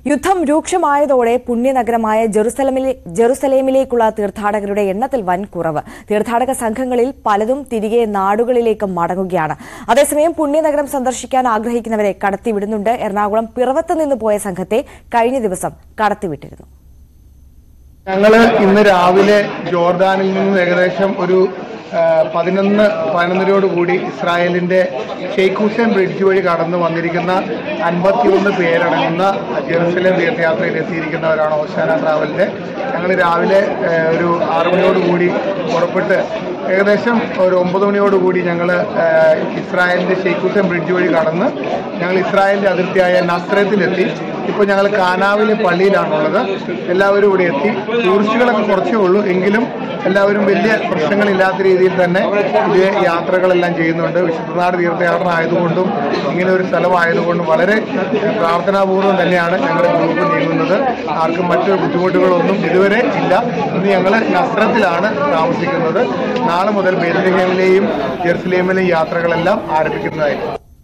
യുദ്ധം രൂക്ഷമായതോടെ പുണ്യനഗരമായ ജെറുസലമിലെ ജെറുസലേമിലേക്കുള്ള തീർത്ഥാടകരുടെ എണ്ണത്തിൽ വൻ കുറവ് തീർത്ഥാടക സംഘങ്ങളിൽ പലതും തിരികെ നാടുകളിലേക്ക് മടങ്ങുകയാണ് അതേസമയം പുണ്യനഗരം സന്ദർശിക്കാൻ ആഗ്രഹിക്കുന്നവരെ കടത്തിവിടുന്നുണ്ട് എറണാകുളം പിറവത്ത് നിന്ന് പോയ സംഘത്തെ കഴിഞ്ഞ ദിവസം കടത്തിവിട്ടിരുന്നു ഞങ്ങള് ഇന്ന് രാവിലെ ജോർദാനിൽ നിന്ന് ഏകദേശം ഒരു ആ, പതിനൊന്ന് പതിനൊന്നരയോട് കൂടി ഇസ്രായേലിന്റെ ഷെയ്ഖ് ഹുസൈൻ ബ്രിഡ്ജ് വഴി കടന്നു വന്നിരിക്കുന്ന അൻപത്തിയൊന്ന് പേരടങ്ങുന്ന ജെറുസലേം തീർത്ഥയാത്രയിൽ എത്തിയിരിക്കുന്നവരാണ് ഓശാന ട്രാവലിന്റെ ഞങ്ങൾ രാവിലെ ആ, ഒരു ആറു മണിയോട് കൂടി പുറപ്പെട്ട് ഏകദേശം ഒരു ഒമ്പത് മണിയോട് കൂടി ഞങ്ങൾ ഇസ്രായേലിന്റെ ഷെയ്ഖ് ഹുസൈൻ ബ്രിഡ്ജ് വഴി കടന്ന് ഞങ്ങൾ ഇസ്രായേലിന്റെ അതിർത്തിയായ നസ്രത്തിലെത്തി ഇപ്പോൾ ഞങ്ങൾ കാനാവിലെ പള്ളിയിലാണുള്ളത് എല്ലാവരും ഇവിടെ എത്തി ടൂറിസ്റ്റുകളൊക്കെ കുറച്ചേ ഉള്ളൂ എങ്കിലും എല്ലാവരും വലിയ പ്രശ്നങ്ങളില്ലാത്ത രീതിയിൽ തന്നെ ഇത് യാത്രകളെല്ലാം ചെയ്യുന്നുണ്ട് വിശുദ്ധനാട് തീർത്ഥയാത്ര ആയതുകൊണ്ടും ഇങ്ങനെ ഒരു സ്ഥലമായതുകൊണ്ടും വളരെ ഏഹ്, പ്രാർത്ഥനാപൂർവ്വം തന്നെയാണ് ഞങ്ങളുടെ ഗ്രൂപ്പ് നീങ്ങുന്നത് ആർക്കും മറ്റു ബുദ്ധിമുട്ടുകളൊന്നും ഇതുവരെ ഇല്ല ഇന്ന് ഞങ്ങൾ നസ്രത്തിലാണ് താമസിക്കുന്നത് നാളെ മുതൽ ബേദ്രഹേമിലെയും ജെറുസലേമിലെയും യാത്രകളെല്ലാം ആരംഭിക്കുന്നതായിരിക്കും